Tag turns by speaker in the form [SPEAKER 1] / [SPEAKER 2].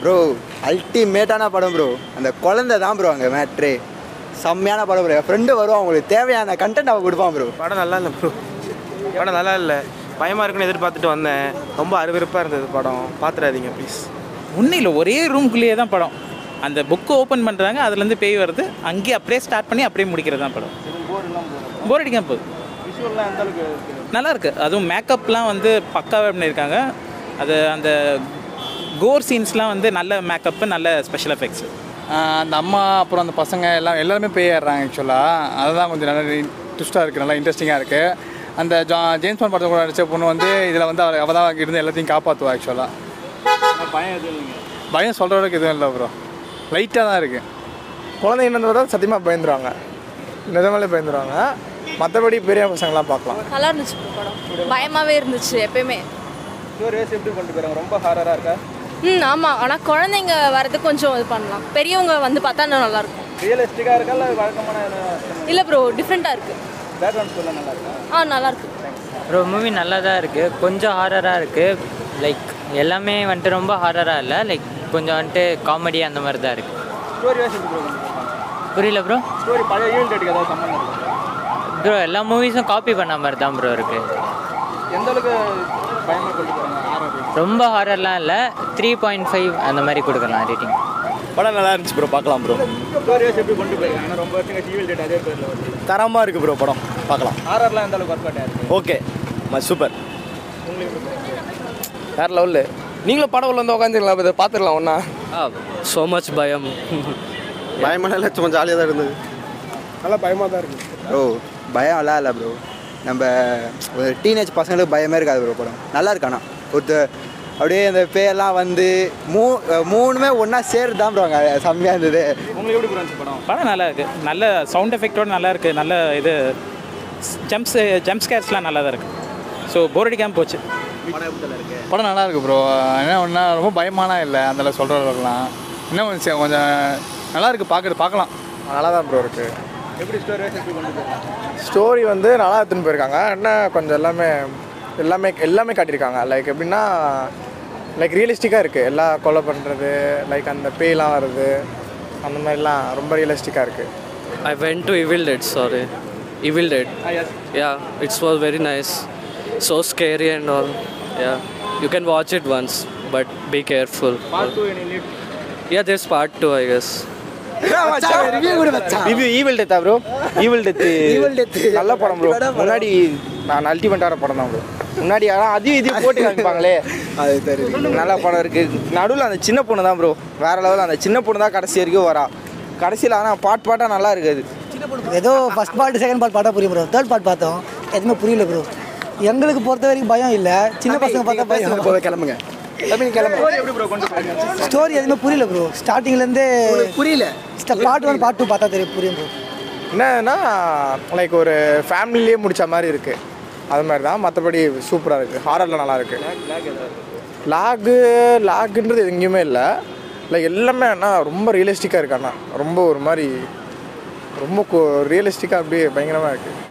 [SPEAKER 1] Bro அல்டிமேட்டான படம் bro அந்த குழந்தை தான் ப்ரோ அங்கே மேட்ரு செம்மையான படம் ப்ரோ என் ஃப்ரெண்டு வருவான் அவங்களுக்கு தேவையான கண்டென்ட் அவன் கொடுப்பான் ப்ரோ
[SPEAKER 2] படம் நல்லா இல்லை ப்ரோ படம் நல்லா இல்லை பயமாக இருக்குன்னு எதிர்பார்த்துட்டு வந்தேன் ரொம்ப அருவருப்பாக இருந்தது படம் பார்த்துடாதீங்க ப்ளீஸ்
[SPEAKER 3] ஒன்றும் இல்லை ஒரே ரூம்குள்ளேயே தான் படம் அந்த புக்கு ஓப்பன் பண்ணுறாங்க அதுலேருந்து பேய் வருது அங்கேயே அப்படியே ஸ்டார்ட் பண்ணி அப்படியே முடிக்கிறது தான் படம் போர் அடிக்காம போகுது நல்லா இருக்கு அதுவும் மேக்கப்லாம் வந்து பக்காவாக பண்ணியிருக்காங்க அது அந்த கோர் சீன்ஸ்லாம் வந்து நல்ல மேக்கப்பு நல்ல ஸ்பெஷல் எஃபெக்ட்ஸ்
[SPEAKER 4] அந்த அம்மா அப்புறம் அந்த பசங்க எல்லாம் எல்லாருமே பேய் ஏறுறாங்க ஆக்சுவலாக அதுதான் கொஞ்சம் நல்லா ட்விஸ்ட்டாக இருக்குது நல்லா இன்ட்ரெஸ்டிங்காக இருக்குது அந்த ஜா ஜேம்ஸ் பாண்ட் படத்தை கூட நடிச்ச பொண்ணு வந்து இதில் வந்து அவள் அவள் தான் இருந்து எல்லாத்தையும் காப்பாற்றுவா ஆக்சுவலாக பயம் சொல்கிற அளவுக்கு எதுவும் இல்லை ப்ரோ லைட்டாக தான் இருக்குது
[SPEAKER 5] குழந்தைங்கன்றத சத்தியமாக பயந்துருவாங்க நிஜமாலே பயந்துருவாங்க மற்றபடி பெரிய பசங்களாம் பார்க்கலாம்
[SPEAKER 6] நல்லா இருந்துச்சு bro படம் பயமாகவே இருந்துச்சு எப்பயுமே
[SPEAKER 5] எப்படி கொண்டு போகிறாங்க ரொம்ப ஹாரராக இருக்கா
[SPEAKER 6] ம் ஆமாம் ஆனால் குழந்தைங்க வரது கொஞ்சம் இது பண்ணலாம் பெரியவங்க வந்து பார்த்தா இன்னும் நல்லாயிருக்கும்
[SPEAKER 5] ரியலிஸ்டிக்காக இருக்கா இல்லை வழக்கமான
[SPEAKER 6] இல்லை ப்ரோ டிஃப்ரெண்ட்டாக இருக்குது
[SPEAKER 5] பேக்ரவுண்ட் ஸ்கூலில் நல்லா இருக்கா
[SPEAKER 6] ஆ நல்லாயிருக்கு
[SPEAKER 7] ப்ரோ மூவி நல்லா தான் இருக்குது கொஞ்சம் ஹாரராக இருக்குது லைக் எல்லாமே வந்துட்டு ரொம்ப ஹாரராக இல்லை லைக் கொஞ்சம் வந்துட்டு காமெடி அந்த மாதிரி தான் இருக்குது
[SPEAKER 5] ஸ்டோரி வைஸ் எப்படி ப்ரோ கொண்டு போகிறாங்க
[SPEAKER 7] புரியல ப்ரோ
[SPEAKER 5] ஸ்டோரி பழைய ஈவெண்ட் டேட்டுக்கு ஏதாவது சம்மந்தம் இருக்கா
[SPEAKER 7] ப்ரோ எல்லா மூவிஸும் காப்பி பண்ண மாதிரி தான் ப்ரோ இருக்குது
[SPEAKER 5] எந்த அளவுக்கு பயமாக கொண்டு போகிறாங்க ஆர்ஆர்
[SPEAKER 7] ரொம்ப ஹாரர்லாம் இல்லை த்ரீ பாயிண்ட் ஃபைவ் அந்த மாதிரி கொடுக்கலாம் ரேட்டிங்
[SPEAKER 8] படம் நல்லா இருந்துச்சு ப்ரோ பார்க்கலாம் ப்ரோ
[SPEAKER 5] ஸ்டோரி வைஸ் எப்படி கொண்டு போயிருக்காங்க ஏன்னா ரொம்ப வருஷம் ஈவெண்ட் டேட் அதே பேரில் வருது
[SPEAKER 8] தரமாக இருக்குது ப்ரோ படம் பார்க்கலாம்
[SPEAKER 5] ஆர்ஆர்லாம் எந்த அளவுக்கு ஒர்க் அவுட் ஆயிருக்கு
[SPEAKER 8] ஓகே ம சூப்பர்
[SPEAKER 9] வேற லெவலில் நீங்களும் படம் உள்ள வந்து உட்காந்துக்கலாம் இதை பார்த்துடலாம் ஒன்றா
[SPEAKER 7] ஸோ மச் பயம்
[SPEAKER 1] பயமான இல்லை சும்மா ஜாலியாக தான் இருந்தது
[SPEAKER 5] நல்லா பயமாக தான் இருக்குது
[SPEAKER 1] ப்ரோ பயம் எல்லாம் இல்லை ப்ரோ நம்ம ஒரு டீனேஜ் பசங்களுக்கு பயமே இருக்காது ப்ரோ படம் நல்லா இருக்கு ஆனால் ஒருத்த அப்படியே அந்த பேயெல்லாம் வந்து மூ மூணுமே ஒன்றா சேர்த்து தான் ப்ரோ அங்கே செம்மையாக இருந்தது
[SPEAKER 5] உங்களுக்கு எப்படி ப்ரோ இருந்துச்சு படம்
[SPEAKER 3] படம் நல்லா இருக்கு நல்ல சவுண்ட் எஃபெக்டோட நல்லா இருக்கு நல்ல இது ஜம்ப்ஸ் ஜம்ப் ஸ்கேர்ஸ்லாம் நல்லா தான் இருக்கு ஸோ போர் அடிக்காமல் போச்சு
[SPEAKER 4] படம் நல்லா இருக்கு ப்ரோ என்ன ஒன்றா ரொம்ப பயமானா இல்லை அதில் சொல்கிற அளவுக்குலாம் இன்னும் கொஞ்சம் கொஞ்சம் நல்லா இருக்குது பார்க்குறது பார்க்கலாம்
[SPEAKER 5] நல்லா தான் ப்ரோ இருக்குது எப்படி ஸ்டோரி வைஸ் எப்படி கொண்டு போயிருக்காங்க ஸ்டோரி வந்து நல்லா எடுத்துன்னு போயிருக்காங்க என்ன கொஞ்சம் எல்லாமே எல்லாமே எல்லாமே காட்டியிருக்காங்க லைக் எப்படின்னா லைக் ரியலிஸ்டிக்காக இருக்குது எல்லா கொலை பண்ணுறது லைக் அந்த பேய்லாம் வருது அந்த மாதிரிலாம் ரொம்ப ரியலிஸ்டிக்காக இருக்குது
[SPEAKER 10] I went to Evil Dead, sorry. Evil Dead. Yeah, it was very nice. So scary and all. Yeah, you can watch it once, but be careful. Yeah, there's part two, I guess.
[SPEAKER 5] Review evil டெத்தா bro evil dead நல்ல படம் bro முன்னாடி நான் அல்டிமேட்டான படம் தான் bro முன்னாடி ஆனால் அதையும் இதையும் போட்டு காமிப்பாங்களே
[SPEAKER 1] அது தெரியுது
[SPEAKER 5] நல்ல படம் இருக்குது நடுவில் அந்த சின்ன பொண்ணு தான் ப்ரோ வேற லெவலில் அந்த சின்ன பொண்ணு தான் கடைசி வரைக்கும் வரா கடைசியில் ஆனால் பாட் பாட்டாக நல்லா இருக்குது
[SPEAKER 11] ஏதோ ஃபஸ்ட் பார்ட் செகண்ட் பார்ட் பார்த்தா புரியும் ப்ரோ தேர்ட் பார்ட் பார்த்தோம் எதுவுமே புரியல ப்ரோ எங்களுக்கு பொறுத்த வரைக்கும் பயம் இல்லை சின்ன பசங்க பார்த்தா பயம்
[SPEAKER 1] போய் கிளம்புங்க
[SPEAKER 11] ஸ்டோரி எதுவுமே புரியல ப்ரோ ஸ்டார்டிங்லேருந்தே புரியல பார்ட் ஒன் பார்ட் டூ பார்த்தா தெரியும் புரியும் ப்ரோ
[SPEAKER 5] என்னன்னா லைக் ஒரு ஃபேமிலியே முடிச்ச மாதிரி இருக்குது அது மாதிரி தான் மற்றபடி சூப்பராக இருக்குது ஹாரரில் நல்லா இருக்குது லாகு லாகுன்றது எங்கேயுமே இல்லை லைக் எல்லாமே அண்ணா ரொம்ப ரியலிஸ்டிக்காக இருக்கு அண்ணா ரொம்ப ஒரு மாதிரி ரொம்ப ரியலிஸ்டிக்காக அப்படியே பயங்கரமாக இருக்குது